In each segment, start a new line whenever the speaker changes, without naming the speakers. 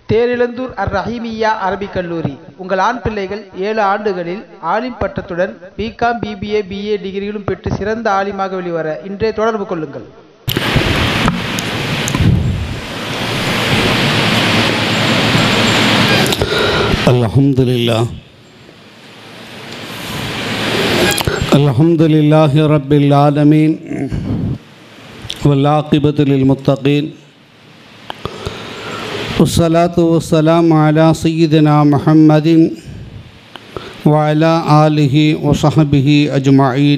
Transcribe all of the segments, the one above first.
தேரிழந்தூர் அர் ரஹீமியா அரபிக் கல்லூரி உங்கள் ஆண் பிள்ளைகள் ஏழு ஆண்டுகளில் ஆலிம் பட்டத்துடன் பிகாம் பிபிஏ பிஏ டிகிரிகளும் பெற்று சிறந்த ஆலிமாக வெளிவர இன்றே தொடர்பு கொள்ளுங்கள்
الحمد لله الحمد لله رب العالمين والعاقبة للمتقين والصلاة والسلام على سيدنا محمد وعلى آله وصحبه أجمعين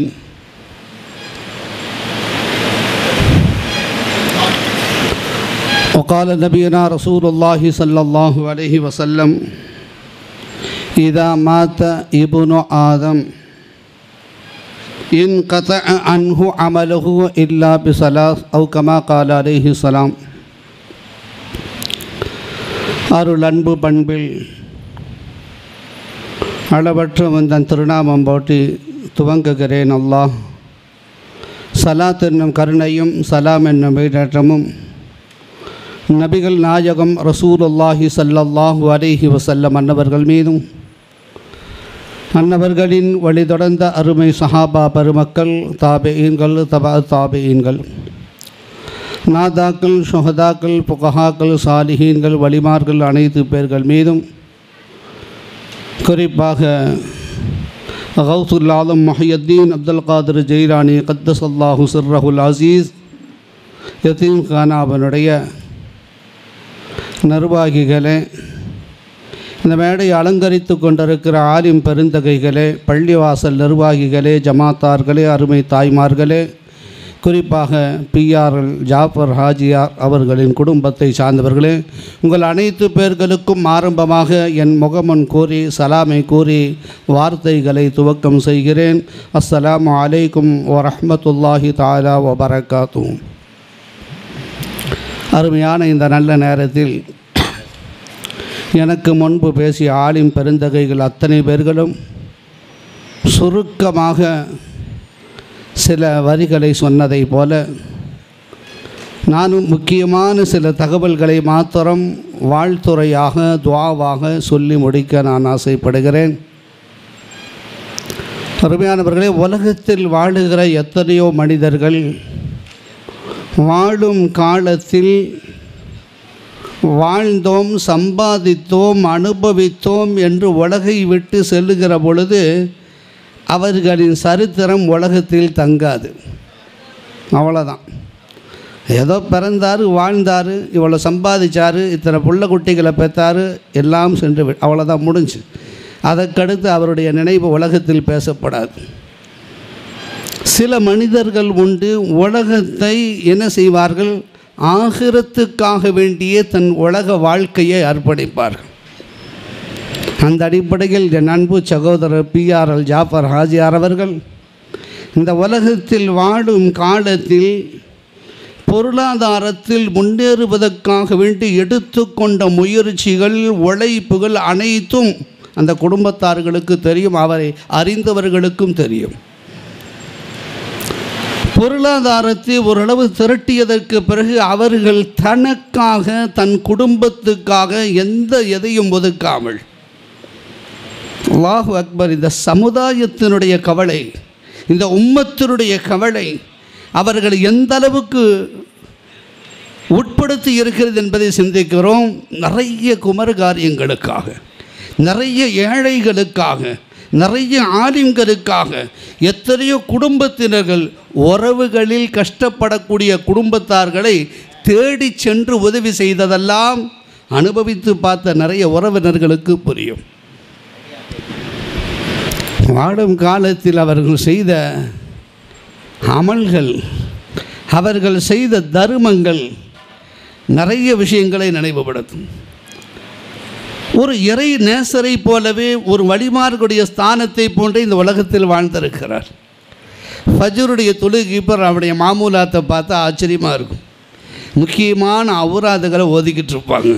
وقال نبينا رسول الله صلى الله عليه وسلم إذا مات ابن آدم انقطع عنه عمله إلا بثلاث أو كما قال عليه السلام அருள் அன்பு பண்பில் அளவற்ற வந்தன் திருநாமம் போட்டி துவங்குகிறேன் அல்லாஹ் சலாத் என்னும் கருணையும் சலாம் என்னும் வீடற்றமும் நபிகள் நாயகம் ரசூலுல்லாஹி ஸல்லல்லாஹு அலைஹி வஸல்லம் அன்னவர்கள் மீதும் அன்னவர்களின் வழி தொடர்ந்த அருமை சஹாபா பெருமக்கள் தாபெயின்கள் தபா தாபெயின்கள் நாதாக்கள் சுஹதாக்கள் புகஹாக்கள் சாலிஹீன்கள் வலிமார்கள் அனைத்து பேர்கள் மீதும் குறிப்பாக கௌசுல் ஆலம் மொஹியத்தீன் அப்துல் காதர் ஜெய்ரானி கத்தஸ் அல்லாஹு சிர்ரஹுல் அசீஸ் யத்தீம் கானாபனுடைய நிர்வாகிகளே இந்த மேடை அலங்கரித்து கொண்டிருக்கிற ஆலிம் பெருந்தகைகளே பள்ளிவாசல் நிர்வாகிகளே ஜமாத்தார்களே அருமை தாய்மார்களே குறிப்பாக பிஆர்எல் ஜாஃபர் ஹாஜியார் அவர்களின் குடும்பத்தை சார்ந்தவர்களே உங்கள் அனைத்து பேர்களுக்கும் ஆரம்பமாக என் முகமன் கூறி சலாமை கூறி வார்த்தைகளை துவக்கம் செய்கிறேன் அஸ்ஸலாமு அலைக்கும் வரஹ்மத்துல்லாஹி தாலா வபரகாத்தூ அருமையான இந்த நல்ல நேரத்தில் எனக்கு முன்பு பேசிய ஆலிம் பெருந்தகைகள் அத்தனை பேர்களும் சுருக்கமாக சில வரிகளை சொன்னதை போல நானும் முக்கியமான சில தகவல்களை மாத்திரம் வாழ்த்துறையாக துவாவாக சொல்லி முடிக்க நான் ஆசைப்படுகிறேன் அருமையானவர்களே உலகத்தில் வாழுகிற எத்தனையோ மனிதர்கள் வாழும் காலத்தில் வாழ்ந்தோம் சம்பாதித்தோம் அனுபவித்தோம் என்று உலகை விட்டு செல்லுகிற பொழுது அவர்களின் சரித்திரம் உலகத்தில் தங்காது அவ்வளோதான் ஏதோ பிறந்தார் வாழ்ந்தார் இவ்வளோ சம்பாதிச்சார் இத்தனை புள்ள குட்டிகளை பெற்றார் எல்லாம் சென்று வி- அவ்வளோதான் முடிஞ்சு அதற்கடுத்து அவருடைய நினைவு உலகத்தில் பேசப்படாது சில மனிதர்கள் உண்டு உலகத்தை என்ன செய்வார்கள் ஆகிரத்துக்காக வேண்டிய தன் உலக வாழ்க்கையை அர்ப்பணிப்பார்கள் அந்த அடிப்படையில் என் அன்பு சகோதரர் பிஆர்எல் ஜாஃபர் ஹாஜியார் அவர்கள் இந்த உலகத்தில் வாழும் காலத்தில் பொருளாதாரத்தில் முன்னேறுவதற்காக வேண்டி எடுத்துக்கொண்ட முயற்சிகள் உழைப்புகள் அனைத்தும் அந்த குடும்பத்தார்களுக்கு தெரியும் அவரை அறிந்தவர்களுக்கும் தெரியும் பொருளாதாரத்தை ஓரளவு திரட்டியதற்கு பிறகு அவர்கள் தனக்காக தன் குடும்பத்துக்காக எந்த எதையும் ஒதுக்காமல் அல்லாஹு அக்பர் இந்த சமுதாயத்தினுடைய கவலை இந்த உம்மத்தினுடைய கவலை அவர்கள் எந்த அளவுக்கு உட்படுத்தி இருக்கிறது என்பதை சிந்திக்கிறோம் நிறைய குமர காரியங்களுக்காக நிறைய ஏழைகளுக்காக நிறைய ஆலிம்களுக்காக எத்தனையோ குடும்பத்தினர்கள் உறவுகளில் கஷ்டப்படக்கூடிய குடும்பத்தார்களை தேடி சென்று உதவி செய்ததெல்லாம் அனுபவித்து பார்த்த நிறைய உறவினர்களுக்கு புரியும் வாழும் காலத்தில் அவர்கள் செய்த அமல்கள் அவர்கள் செய்த தருமங்கள் நிறைய விஷயங்களை நினைவுபடுத்தும் ஒரு இறை நேசரை போலவே ஒரு வழிமார்களுடைய ஸ்தானத்தை போன்றே இந்த உலகத்தில் வாழ்ந்திருக்கிறார் ஃபஜருடைய தொழுகிப்பர் அவருடைய மாமூலாத்தை பார்த்தா ஆச்சரியமாக இருக்கும் முக்கியமான அவுராதுகளை ஒதுக்கிட்டு இருப்பாங்க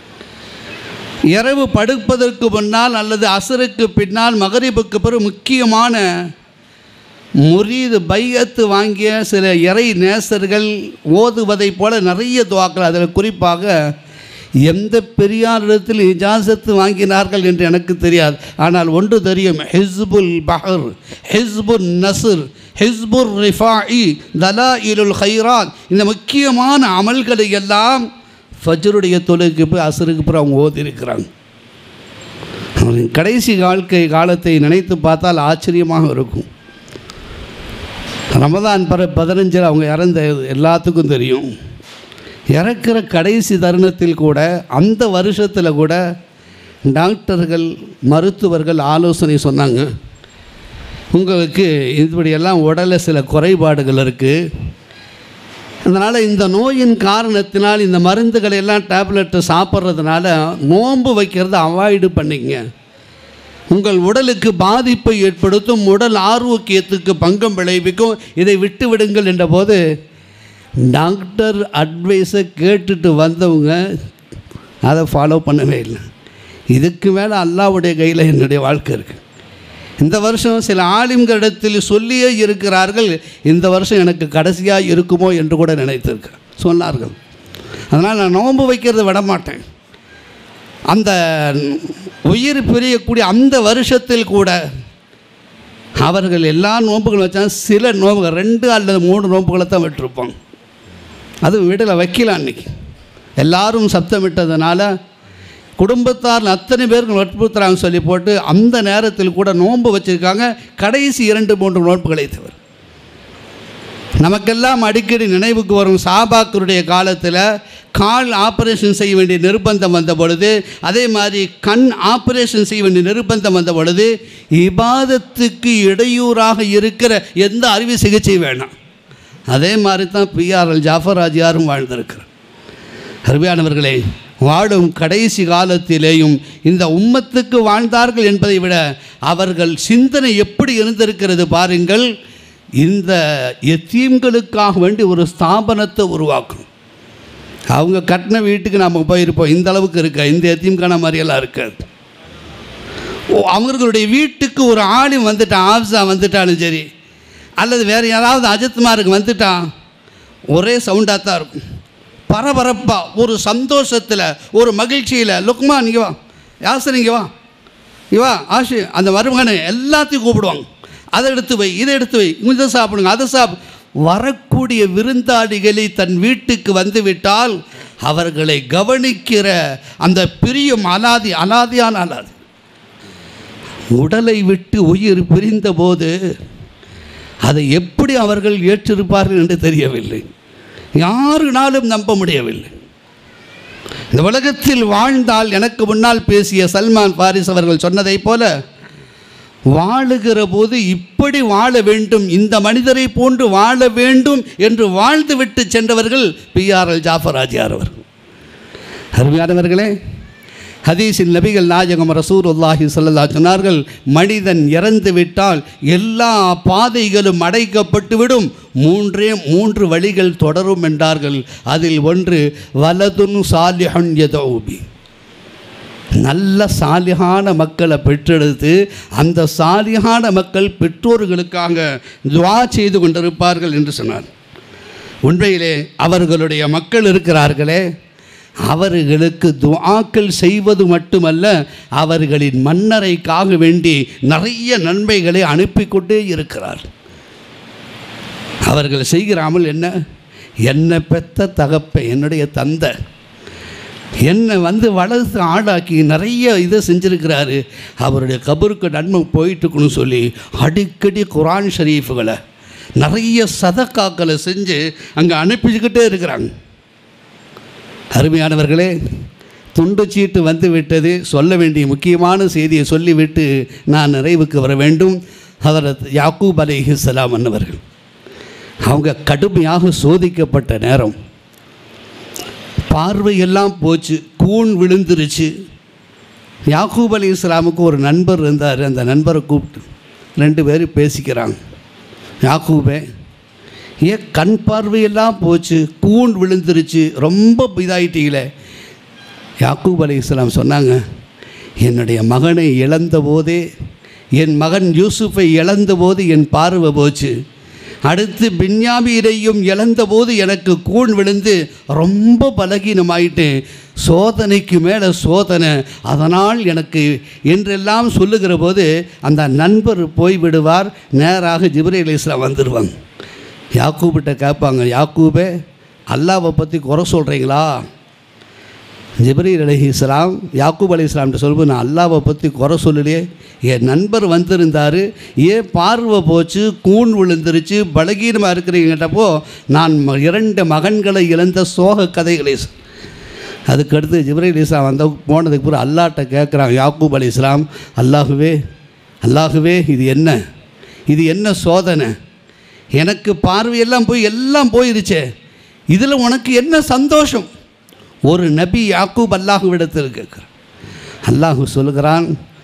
இரவு படுப்பதற்கு முன்னால் அல்லது அசருக்கு பின்னால் மகரிபுக்கு பிறகு முக்கியமான முரீது பையத்து வாங்கிய சில இறை நேசர்கள் ஓதுவதைப் போல நிறைய துவாக்கள் அதில் குறிப்பாக எந்த பெரியாரிடத்தில் இஜாசத்து வாங்கினார்கள் என்று எனக்கு தெரியாது ஆனால் ஒன்று தெரியும் ஹிஸ்புல் பஹர் ஹிஸ்புல் நஸ்ர் ஹிஸ்புல் ரிஃபாஇ தலா இலுல் ஹைரான் இந்த முக்கியமான அமல்களை எல்லாம் ஃபஜ்ருடைய தொழுக்கு போய் அசருக்கு போய் அவங்க ஓதிருக்கிறாங்க அவரின் கடைசி வாழ்க்கை காலத்தை நினைத்து பார்த்தால் ஆச்சரியமாக இருக்கும் ரமதான் பர பதினஞ்சில் அவங்க இறந்த எல்லாத்துக்கும் தெரியும் இறக்குற கடைசி தருணத்தில் கூட அந்த வருஷத்தில் கூட டாக்டர்கள் மருத்துவர்கள் ஆலோசனை சொன்னாங்க உங்களுக்கு இப்படியெல்லாம் உடலில் சில குறைபாடுகள் இருக்குது அதனால் இந்த நோயின் காரணத்தினால் இந்த மருந்துகளை எல்லாம் டேப்லெட்டை சாப்பிட்றதுனால நோன்பு வைக்கிறத அவாய்டு பண்ணிங்க உங்கள் உடலுக்கு பாதிப்பை ஏற்படுத்தும் உடல் ஆரோக்கியத்துக்கு பங்கம் விளைவிக்கும் இதை விட்டு விடுங்கள் என்ற போது டாக்டர் அட்வைஸை கேட்டுட்டு வந்தவங்க அதை ஃபாலோ பண்ணவே இல்லை இதுக்கு மேலே அல்லாவுடைய கையில் என்னுடைய வாழ்க்கை இருக்குது இந்த வருஷம் சில ஆலிம்களிடத்தில் சொல்லியே இருக்கிறார்கள் இந்த வருஷம் எனக்கு கடைசியாக இருக்குமோ என்று கூட நினைத்திருக்கிறேன் சொன்னார்கள் அதனால் நான் நோன்பு வைக்கிறத விட மாட்டேன் அந்த உயிர் பிரியக்கூடிய அந்த வருஷத்தில் கூட அவர்கள் எல்லா நோன்புகளும் வச்சாங்க சில நோன்புகள் ரெண்டு அல்லது மூணு நோன்புகளை தான் விட்டுருப்பாங்க அதுவும் வீட்டில் வைக்கல அன்னைக்கு எல்லாரும் சப்தமிட்டதுனால குடும்பத்தார் அத்தனை பேருக்கு வற்புறுத்துறாங்க சொல்லி போட்டு அந்த நேரத்தில் கூட நோன்பு வச்சுருக்காங்க கடைசி இரண்டு மூன்று நோன்புகளை தவிர நமக்கெல்லாம் அடிக்கடி நினைவுக்கு வரும் சாபாக்கருடைய காலத்தில் கால் ஆப்ரேஷன் செய்ய வேண்டிய நிர்பந்தம் வந்த பொழுது அதே மாதிரி கண் ஆப்ரேஷன் செய்ய வேண்டிய நிர்பந்தம் வந்த பொழுது இபாதத்துக்கு இடையூறாக இருக்கிற எந்த அறுவை சிகிச்சை வேணாம் அதே மாதிரி தான் பிஆர்எல் ஜாஃபர் ஆஜியாரும் வாழ்ந்திருக்கிறார் அருமையானவர்களே வாழும் கடைசி காலத்திலேயும் இந்த உம்மத்துக்கு வாழ்ந்தார்கள் என்பதை விட அவர்கள் சிந்தனை எப்படி இருந்திருக்கிறது பாருங்கள் இந்த எத்தீம்களுக்காக வேண்டி ஒரு ஸ்தாபனத்தை உருவாக்கும் அவங்க கட்டின வீட்டுக்கு நாம் போயிருப்போம் இந்த அளவுக்கு இருக்க இந்த எத்தீம்கான மாதிரியெல்லாம் இருக்காது ஓ அவங்களுடைய வீட்டுக்கு ஒரு ஆளும் வந்துட்டான் ஆப்ஸா வந்துட்டாலும் சரி அல்லது வேறு யாராவது அஜித்மாருக்கு வந்துட்டான் ஒரே சவுண்டாக தான் இருக்கும் பரபரப்பாக ஒரு சந்தோஷத்தில் ஒரு மகிழ்ச்சியில் லுக்மா நீங்கள் வா யாசர் இங்கே வா இங்கே வா ஆஷு அந்த மருமகனை எல்லாத்தையும் கூப்பிடுவாங்க அதை எடுத்து வை இதை எடுத்து வை இதை சாப்பிடுங்க அதை சாப்பிடு வரக்கூடிய விருந்தாளிகளை தன் வீட்டுக்கு வந்து விட்டால் அவர்களை கவனிக்கிற அந்த பிரியம் அலாதி அலாதியான அலாதி உடலை விட்டு உயிர் பிரிந்தபோது அதை எப்படி அவர்கள் ஏற்றிருப்பார்கள் என்று தெரியவில்லை யாருனாலும் நம்ப முடியவில்லை இந்த உலகத்தில் வாழ்ந்தால் எனக்கு முன்னால் பேசிய சல்மான் பாரிஸ் அவர்கள் சொன்னதைப் போல வாழுகிற போது இப்படி வாழ வேண்டும் இந்த மனிதரை போன்று வாழ வேண்டும் என்று வாழ்ந்துவிட்டு சென்றவர்கள் பிஆர்எல் ஜாஃபர் ஆஜியார் அவர்கள் அருமையானவர்களே ஹதீஸில் நபிகள் நாயகம் ரசூருல்லாஹி சொல்லல்லா சொன்னார்கள் மனிதன் இறந்து விட்டால் எல்லா பாதைகளும் அடைக்கப்பட்டுவிடும் மூன்றே மூன்று வழிகள் தொடரும் என்றார்கள் அதில் ஒன்று வலதுன் சாலிஹன் யதௌபி நல்ல சாலிகான மக்களை பெற்றெடுத்து அந்த சாலிகான மக்கள் பெற்றோர்களுக்காக துவா செய்து கொண்டிருப்பார்கள் என்று சொன்னார் உண்மையிலே அவர்களுடைய மக்கள் இருக்கிறார்களே அவர்களுக்கு துஆக்கள் செய்வது மட்டுமல்ல அவர்களின் மன்னரைக்காக வேண்டி நிறைய நன்மைகளை அனுப்பி கொண்டே இருக்கிறார் அவர்கள் செய்கிற அமல் என்ன என்னை பெத்த தகப்பை என்னுடைய தந்தை என்னை வந்து வளர்த்து ஆளாக்கி நிறைய இதை செஞ்சுருக்கிறாரு அவருடைய கபருக்கு நன்மை போயிட்டுருக்குன்னு சொல்லி அடிக்கடி குரான் ஷரீஃபுகளை நிறைய சதக்காக்களை செஞ்சு அங்கே அனுப்பிச்சுக்கிட்டே இருக்கிறாங்க அருமையானவர்களே துண்டு சீட்டு வந்து விட்டது சொல்ல வேண்டிய முக்கியமான செய்தியை சொல்லிவிட்டு நான் நிறைவுக்கு வர வேண்டும் ஹதரத் யாக்கூப் அலைஹிஸ்ஸலாம் அன்னவர்கள் அவங்க கடுமையாக சோதிக்கப்பட்ட நேரம் பார்வையெல்லாம் போச்சு கூன் விழுந்துருச்சு யாக்கூப் அலி இஸ்லாமுக்கு ஒரு நண்பர் இருந்தார் அந்த நண்பரை கூப்பிட்டு ரெண்டு பேரும் பேசிக்கிறாங்க யாக்கூபே ஏன் கண் பார்வையெல்லாம் போச்சு கூன் விழுந்துருச்சு ரொம்ப இதாயிட்டீங்களே யாக்கூப் அலி இஸ்லாம் சொன்னாங்க என்னுடைய மகனை இழந்த போதே என் மகன் யூசுஃபை இழந்த போது என் பார்வை போச்சு அடுத்து பின்யாமீரையும் இழந்தபோது எனக்கு கூண் விழுந்து ரொம்ப பலகீனமாயிட்டேன் சோதனைக்கு மேலே சோதனை அதனால் எனக்கு என்றெல்லாம் சொல்லுகிற போது அந்த நண்பர் போய்விடுவார் நேராக ஜிப்ரீல் இஸ்லாம் வந்துடுவாங்க யாக்கூபிட்ட கேட்பாங்க யாக்கூபே அல்லாவை பற்றி குறை சொல்கிறீங்களா ஜிப்ரீல் அலி இஸ்லாம் யாக்கூப் அலி இஸ்லாம்கிட்ட சொல்லும்போது நான் அல்லாவை பற்றி குறை சொல்லலையே என் நண்பர் வந்திருந்தார் ஏன் பார்வை போச்சு கூன் விழுந்துருச்சு பலகீனமாக இருக்கிறீங்கட்டப்போ நான் ம- இரண்டு மகன்களை இழந்த சோக கதைகளை சொ- அதுக்கடுத்து ஜிப்ரீல் இஸ்லாம் வந்த போனதுக்கு பிறகு அல்லாட்ட கேட்குறான் யாக்கூப் அலி இஸ்லாம் அல்லாஹுவே அல்லாஹுவே இது என்ன இது என்ன சோதனை எனக்கு பார்வையெல்லாம் போய் எல்லாம் போயிருச்சே இதில் உனக்கு என்ன சந்தோஷம் ஒரு நபி யாக்கூப் அல்லாஹுவிடத்தில் கேட்குறான் அல்லாஹு சொல்லுகிறான்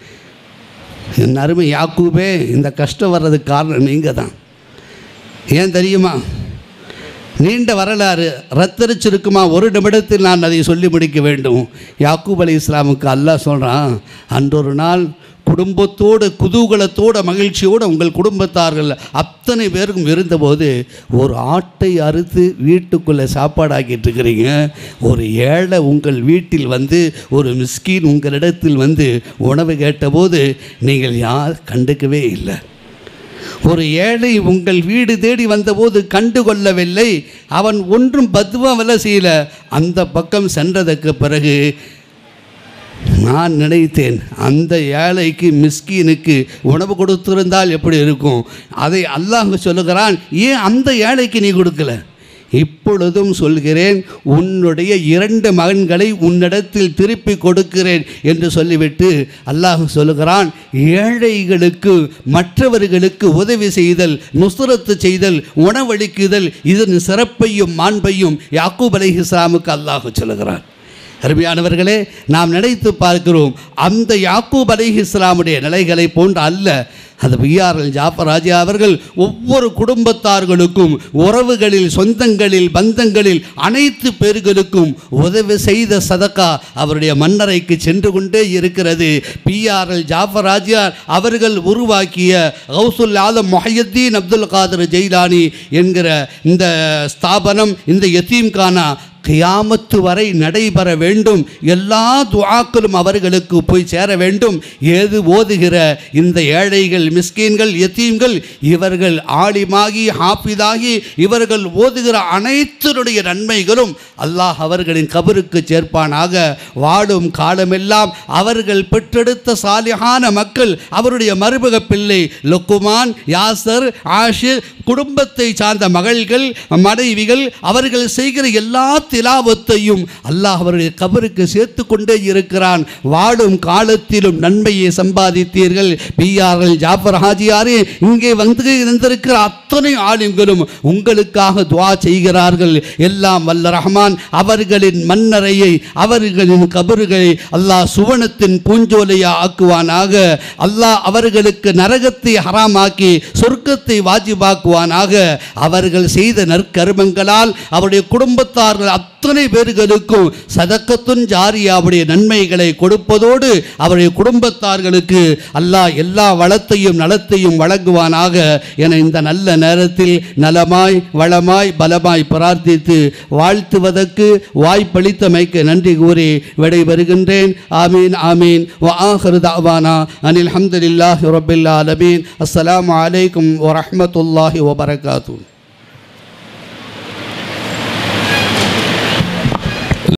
என் அருமை யாக்கூபே இந்த கஷ்டம் வர்றதுக்கு காரணம் நீங்கள் தான் ஏன் தெரியுமா நீண்ட வரலாறு ரத்தரிச்சிருக்குமா ஒரு நிமிடத்தில் நான் அதை சொல்லி முடிக்க வேண்டும் யாக்கூப் அலி இஸ்லாமுக்கு அல்லாஹ் சொல்கிறான் அன்றொரு நாள் குடும்பத்தோடு குதூகலத்தோட மகிழ்ச்சியோடு உங்கள் குடும்பத்தார்கள் அத்தனை பேருக்கும் இருந்தபோது ஒரு ஆட்டை அறுத்து வீட்டுக்குள்ளே சாப்பாடாக்கிட்டு இருக்கிறீங்க ஒரு ஏழை உங்கள் வீட்டில் வந்து ஒரு மிஸ்கீன் உங்களிடத்தில் வந்து உணவு கேட்டபோது நீங்கள் யார் கண்டுக்கவே இல்லை ஒரு ஏழை உங்கள் வீடு தேடி வந்தபோது கண்டு கொள்ளவில்லை அவன் ஒன்றும் பத்துவாவில் செய்யல அந்த பக்கம் சென்றதுக்கு பிறகு நான் நினைத்தேன் அந்த ஏழைக்கு மிஸ்கீனுக்கு உணவு கொடுத்திருந்தால் எப்படி இருக்கும் அதை அல்லாஹ் சொல்லுகிறான் ஏன் அந்த ஏழைக்கு நீ கொடுக்கல இப்பொழுதும் சொல்கிறேன் உன்னுடைய இரண்டு மகன்களை உன்னிடத்தில் திருப்பி கொடுக்கிறேன் என்று சொல்லிவிட்டு அல்லாஹ் சொல்லுகிறான் ஏழைகளுக்கு மற்றவர்களுக்கு உதவி செய்தல் நுசுரத்து செய்தல் உணவளிக்குதல் இதன் சிறப்பையும் மாண்பையும் யாக்கூப் அலைஹிஸ்லாமுக்கு அல்லாஹ் சொல்லுகிறான் அருமையானவர்களே நாம் நினைத்து பார்க்கிறோம் அந்த யாக்கூப் அலைஹி இஸ்லாமுடைய நிலைகளை போன்று அல்ல அந்த பிஆர்எல் ஜாஃபர் ராஜா அவர்கள் ஒவ்வொரு குடும்பத்தார்களுக்கும் உறவுகளில் சொந்தங்களில் பந்தங்களில் அனைத்து பேர்களுக்கும் உதவி செய்த சதக்கா அவருடைய மன்னரைக்கு சென்று கொண்டே இருக்கிறது பிஆர்எல் ஜாஃபர் ராஜியார் அவர்கள் உருவாக்கிய கௌசுல் ஆலம் மொஹையத்தீன் அப்துல் காதர் ஜெயிலானி என்கிற இந்த ஸ்தாபனம் இந்த யத்தீம்கானா கியாமத்து வரை நடைபெற வேண்டும் எல்லா துஆக்களும் அவர்களுக்கு போய் சேர வேண்டும் ஏது ஓதுகிற இந்த ஏழைகள் மிஸ்கீன்கள் யத்தீம்கள் இவர்கள் ஆலிமாகி ஹாஃபிதாகி இவர்கள் ஓதுகிற அனைத்தருடைய நன்மைகளும் அல்லாஹ் அவர்களின் கபருக்கு சேர்ப்பானாக வாழும் காலமெல்லாம் அவர்கள் பெற்றெடுத்த சாலிகான மக்கள் அவருடைய மருமக பிள்ளை லுக்குமான் யாசர் ஆஷிர் குடும்பத்தை சார்ந்த மகள்கள் மனைவிகள் அவர்கள் செய்கிற எல்லா திலாவத்தையும் அல்லாஹ் அவருடைய கபருக்கு சேர்த்து கொண்டே இருக்கிறான் வாழும் காலத்திலும் நன்மையை சம்பாதித்தீர்கள் பிஆர்எல் ஜாஃபர் ஹாஜியாரே இங்கே வந்து இருந்திருக்கிற அத்தனை ஆளுங்களும் உங்களுக்காக துவா செய்கிறார்கள் எல்லாம் வல்ல ரஹ்மான் அவர்களின் மன்னரையை அவர்களின் கபறுகளை அல்லாஹ் சுவனத்தின் பூஞ்சோலையா ஆக்குவானாக அல்லாஹ் அவர்களுக்கு நரகத்தை ஹராமாக்கி சொர்க்கத்தை வாஜிபாக்குவானாக அவர்கள் செய்த நற்கருமங்களால் அவருடைய குடும்பத்தார்கள் அத்தனை பேர்களுக்கும் சதக்கத்துன் ஜாரியாவுடைய நன்மைகளை கொடுப்பதோடு அவருடைய குடும்பத்தார்களுக்கு அல்லாஹ் எல்லா வளத்தையும் நலத்தையும் வழங்குவானாக என இந்த நல்ல நேரத்தில் நலமாய் வளமாய் பலமாய் பிரார்த்தித்து வாழ்த்துவதற்கு வாய்ப்பளித்தமைக்கு நன்றி கூறி விடைபெறுகின்றேன் ஆமீன் ஆமீன் وآخر دعوانا أن الحمد لله رب العالمين السلام عليكم ورحمة الله وبركاته